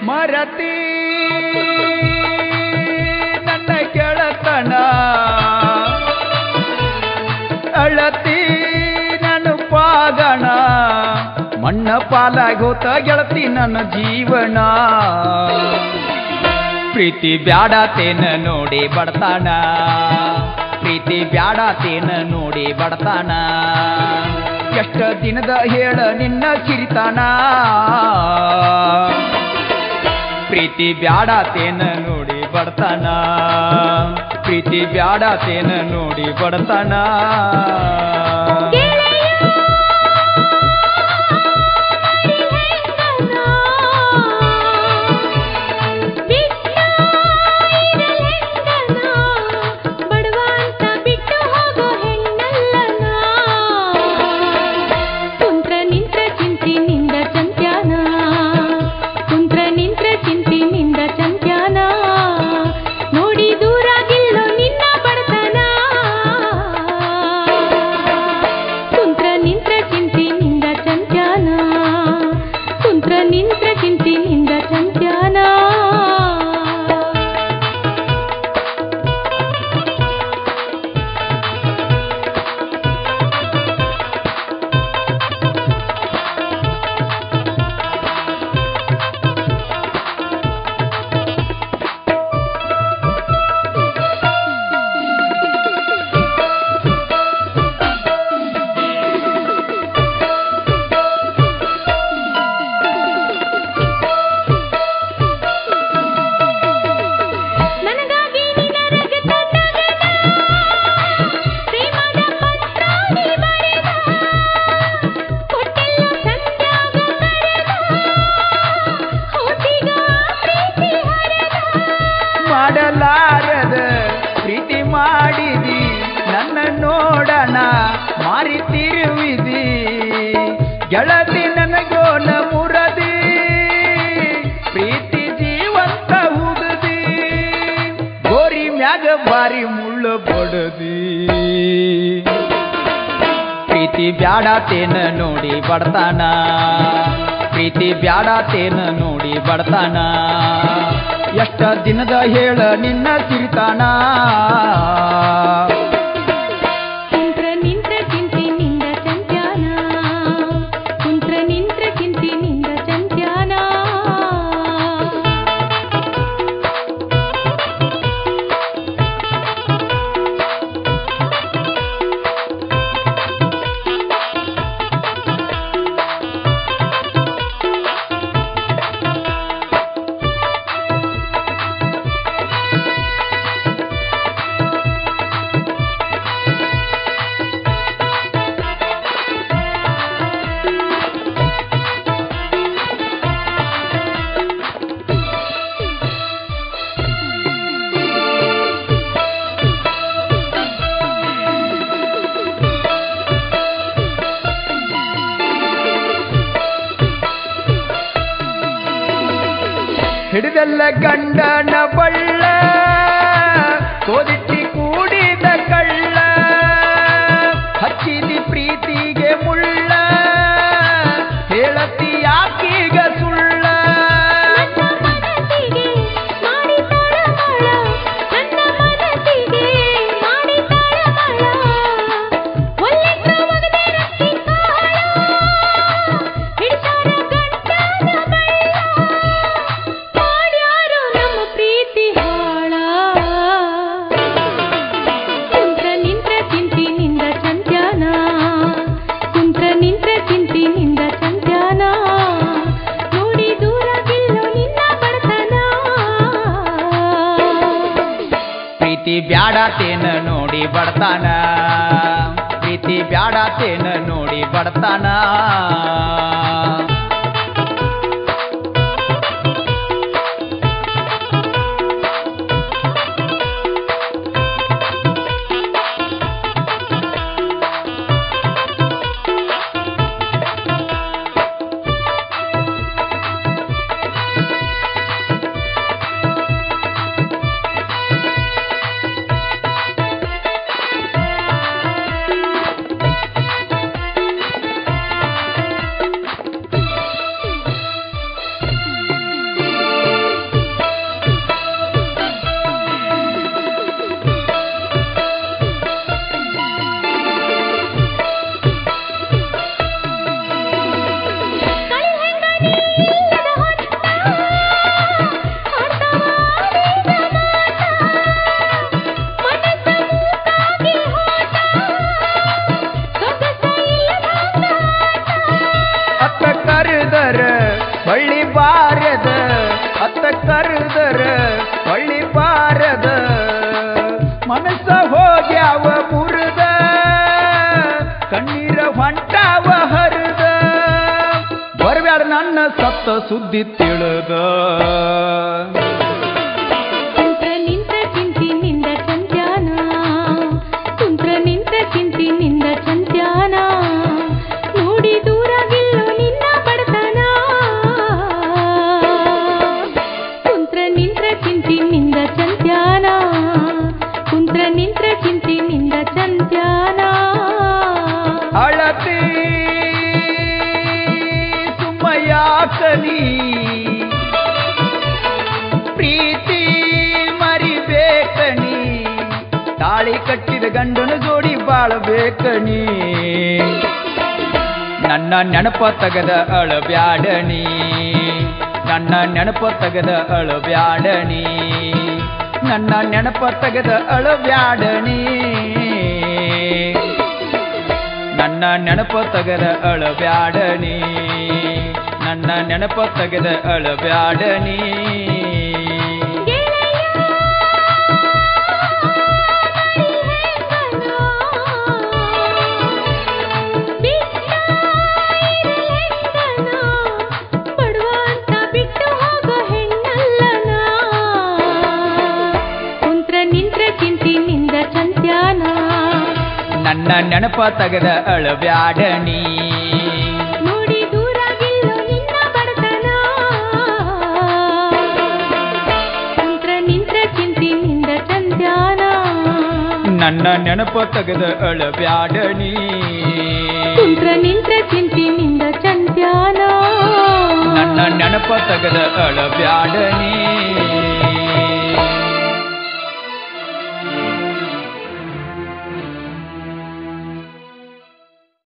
ಮರತಿ ನನ್ನ ಗೆಳತನ ಅಳತಿ ನನ್ನ ಪಾಗಣ ಮಣ್ಣ ಪಾಲಾಗೋತ ಗೆಳತಿ ನನ್ನ ಜೀವನ ಪ್ರೀತಿ ಬ್ಯಾಡತೇನ ನೋಡಿ ಬಡತಾನ ಪ್ರೀತಿ ಬ್ಯಾಡತೇನ ನೋಡಿ ಬಡತಾನ ಎಷ್ಟ ದಿನದ ಹೇಳ ನಿನ್ನ ಕಿರಿತಾನ ಪ್ರೀತಿ ಬ್ಯಾಡತೇನ ನೋಡಿ ಬಡತಾನ ಪ್ರೀತಿ ಬ್ಯಾಡತೇನ ನೋಡಿ ಬಡತಾನ ಬಡವಂತ ಬಿಟ್ಟು ಹೋಗೋ ಹೆಣ್ಣಲ್ಲನ ಕುಂತ್ರ ನಿಂತ್ರ ಚಿಂತಿನಿಂದ ಚಂತ್ಯಾನ ಕುಂತ್ರ ನಿಂತ್ರ ಚಿಂತಿನಿಂದ ಚಂತ್ಯಾನ ನೋಡಿ ದೂರಾಗಿಲ್ಲೋ ನಿನ್ನ ಬಡತನ ಕುಂತ್ರ ನಿಂತ್ರ ಚಿಂತಿನಿಂದ ಚಂತ್ಯಾನ ಕುಂತ್ರ ನಿಂತ್ರ ಚಿಂತಿನಿಂದ ಚಂತ್ಯಾನ ನನಗಾಗಿ ನಿನರಗ ತನ್ನಗನ ಪ್ರೇಮದ ಪತ್ರ ನೀ ಬರೆದ ಕೊಟ್ಟೆಲ್ಲ ಸಂತ್ಯಾಗ ಕರೆದ ಹೋತಿಗ ಪ್ರೀತಿ ಹರದ ಮಾಡಲಾರದ ಪ್ರೀತಿ ಮಾಡಿದಿ ನನ್ನ ನೋಡಣ ಮಾರಿ ತಿರುವಿದಿ ಗೆಳತಿ ನನಗೋನ ಮುರದಿ ಪ್ರೀತಿ ಜೀವಂತ ಹುಗದಿ ಗೋರಿ ಮ್ಯಾಗ ಬಾರಿ ಮುಳ್ಳು ಬಡದಿ ಪ್ರೀತಿ ಬ್ಯಾಡತೇನ ನೋಡಿ ಬಡತಾನ ಪ್ರೀತಿ ಬ್ಯಾಡತೇನ ನೋಡಿ ಬಡತಾನ ಎಷ್ಟ ದಿನದ ಹೇಳ ನಿನ್ನ ಸಿರಿತಾನ ಕುಂತ್ರ ನಿಂತ್ರ ಚಿಂತಿನಿಂದ ಚಂತ್ಯಾನ ಕುಂತ್ರ ನಿಂತ್ರ ಚಿಂತಿನಿಂದ ಚಂತ್ಯಾನ ಹಿಡಿದಲ್ಲ ಗಂಡನ ಬಳ್ಳ ಕೋದಿಟ್ಟಿ ಕೂಡಿದ ಕಳ್ಳ ಹಚ್ಚಿದಿ ಪ್ರೀತಿಗೆ ಮುಳ್ಳ ಹೇಳತಿ ಯಾಕೀಗ ಸುಳ್ಳ ನನ್ನ ಮನಸ್ಸಿಗೆ ಮಾಡಿ ತಳಮಳ ನನ್ನ ಮನಸ್ಸಿಗೆ ಮಾಡಿ ತಳಮಳ ಒಲ್ಲಿಂದ ಒಗದೆ ರಕ್ಕಿ ಕಾಳ ಹಿಡಿಸಾರ ಗಂಟನ ಬಳ್ಳ ಮಾಡ್ಯಾರೋ ನಮ್ಮ ಪ್ರೀತಿ ಹಾಳ ಕುಂತ್ರ ನಿಂತ್ರ ಚಿಂತಿನಿಂದ ಚಂತ್ಯಾನ ಕುಂತ್ರ ನಿಂತ್ರ ಚಿಂತಿನಿಂದ ಚಂತ್ಯಾನ ನೋಡಿ ದೂರಾಗಿಲ್ಲೋ ನಿನ್ನ ಬಡತನ ಪ್ರೀತಿ ಬ್ಯಾಡತೇನ ನೋಡಿ ಬಡತಾನ ಪ್ರೀತಿ ಬ್ಯಾಡತೇನ ನೋಡಿ ಬಡತಾನ ಕರೆದರ ಹೊಳ್ಳಿ ಬಾರದ ಮನಸ್ಸ ಹೋಗ್ಯಾವ ಮುರಿದ ಕಣ್ಣೀರ ಹೊಂಟಾವ ಹರಿದ ಬರ್ಬ್ಯಾಡ ನನ್ನ ಸತ್ತ ಸುದ್ದಿ ತಿಳಿದ ಕುಂತ್ರ ನಿಂತ ಚಿಂತಿನಿಂದ ಚಂತ್ಯಾನ ಕುಂತ್ರ ನಿಂತ ಚಿಂತಿನಿಂದ ಚಂತ್ಯಾನ ನೋಡಿ ದೂರಾಗಿಲ್ಲೋ ನಿನ್ನ ಬಡತನ ಕುಂತ್ರ ನಿಂತ್ರ ಚಿಂತಿನಿಂದ ಚಂತ್ಯಾನ ಕುಂತ್ರ ನಿಂತ್ರ ಚಿಂತಿನಿಂದ ಚಂತ್ಯಾನ ಅಳತಿ ಸುಮ್ಮಯಾಕನಿ ಪ್ರೀತಿ ಮರಿಬೇಕನಿ ತಾಳಿ ಕಟ್ಟಿದ ಗಂಡನ ಜೋಡಿ ಬಾಳಬೇಕನಿ ನನ್ನ ನೆನಪ ತಗದ ಅಳಬ್ಯಾಡಣಿ ನನ್ನ ನೆನಪ ತಗದ ಅಳಬ್ಯಾಡಣಿ ನನ್ನ ನೆನಪ ತಗದ ಅಳಬ್ಯಾಡಣಿ ನನ್ನ ನೆನಪ ತಗದ ಅಳಬ್ಯಾಡಣಿ ನನ್ನ ನೆನಪ ತಗದ ಅಳಬ್ಯಾಡಣಿ ನನ್ನ ನೆನಪ ತಗದ ಅಳಬ್ಯಾಡಣಿ ನೋಡಿ ದೂರಾಗಿಲ್ಲೋ ನಿನ್ನ ಬಡತನ ಕುಂತ್ರ ನಿಂತ್ರ ಚಿಂತಿನಿಂದ ಚಂದ್ಯಾನ ನನ್ನ ನೆನಪ ತಗದ ಅಳಬ್ಯಾಡಣಿ ಕುಂತ್ರ ನಿಂತ್ರ ಚಿಂತಿನಿಂದ ಚಂದ್ಯಾನ ನನ್ನ ನೆನಪ ತಗದ ಅಳಬ್ಯಾಡಣಿ